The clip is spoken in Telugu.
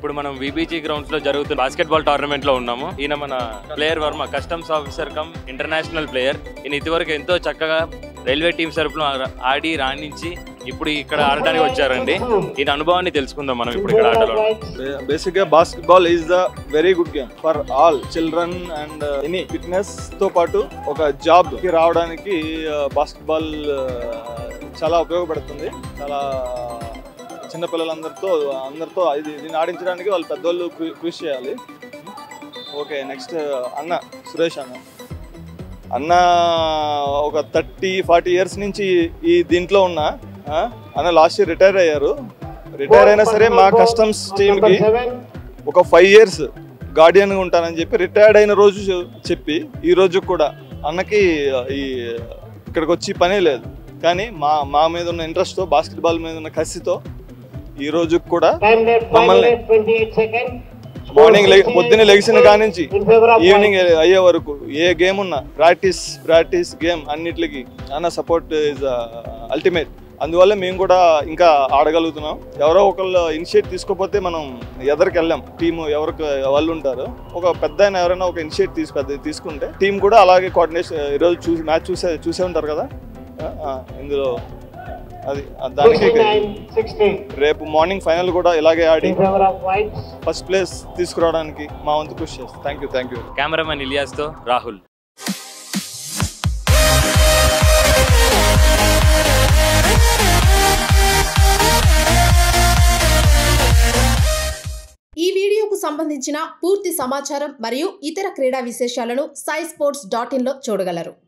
ఇప్పుడు మనం విబిజీ గ్రౌండ్స్ లో జరుగుతున్న బాస్కెట్ బాల్ టోర్నమెంట్ లో ఉన్నాము ఈయన మన player Varma customs officer cum international player ఈయన ఇదివరకు ఎంతో చక్కగా రైల్వే టీం తరపున ఆడి రాణించి ఇప్పుడు ఇక్కడ ఆడడానికి వచ్చారండి ఈయన అనుభవాన్ని తెలుసుకుందాం మనం ఇప్పుడు ఇక్కడ ఆటలో బేసిక్ గా basketball is the very good game for all children and any fitness తో పాటు ఒక జాబ్ కి రావడానికి బాస్కెట్బాల్ చాలా ఉపయోగపడుతుంది చాలా చిన్న పిల్లలందరితో అందరితో ఇది దీన్ని ఆడించడానికి వాళ్ళు పెద్దోళ్ళు కృ- కృషి చేయాలి ఓకే నెక్స్ట్ అన్న సురేష్ అన్న అన్న ఒక థర్టీ ఫార్టీ ఇయర్స్ నుంచి ఈ దీంట్లో ఉన్న ఆ, అన్న లాస్ట్ ఇయర్ రిటైర్ అయ్యారు రిటైర్ అయినా సరే మా కస్టమ్స్ టీమ్కి ఒక ఫైవ్ ఇయర్స్ గార్డియన్గా ఉంటానని చెప్పి రిటైర్డ్ అయిన రోజు చెప్పి ఈ రోజు కూడా అన్నకి ఈ ఇక్కడికి వచ్చి పనే లేదు కానీ మా మా మీద ఉన్న ఇంట్రెస్ట్తో బాస్కెట్బాల్ మీద ఉన్న కసితో ఈ రోజు కూడా మమ్మల్ని మార్నింగ్ లెగ్ పొద్దున్నే లెగిసిన కానించి ఈవినింగ్ అయ్యే వరకు ఏ గేమ్ ఉన్నా ప్రాక్టీస్ ప్రాక్టీస్ గేమ్ అన్నిటికి అన్న సపోర్ట్ ఇస్ అల్టిమేట్ అందువల్ల మేము కూడా ఇంకా ఆడగలుగుతున్నాం ఎవరో ఒకళ్ళు ఇనిషియేట్ తీసుకోకపోతే మనం ఎదరికి వెళ్ళాం టీము ఎవరికి వాళ్ళు ఉంటారు ఒక పెద్ద ఆయన ఎవరైనా ఒక ఇనిషియేట్ తీసు పెద్ద తీసుకుంటే టీం కూడా అలాగే కోఆర్డినేషన్ ఈరోజు చూసి మ్యాచ్ చూసే చూసే ఉంటారు కదా ఆ, ఆ, ఇందులో అది ఆ, దానికి రేపు మార్నింగ్ ఫైనల్ కూడా ఇలాగే ఆడి ఫస్ట్ ప్లేస్ తీసుకురావడానికి మా వంతు కృషి చేస్తాం thank you thank you cameraman Ilyas తో రాహుల్ ఈ వీడియోకు సంబంధించిన పూర్తి సమాచారం మరియు ఇతర క్రీడా విశేషాలను సాయి స్పోర్ట్స్ డాట్ ఇన్లో చూడగలరు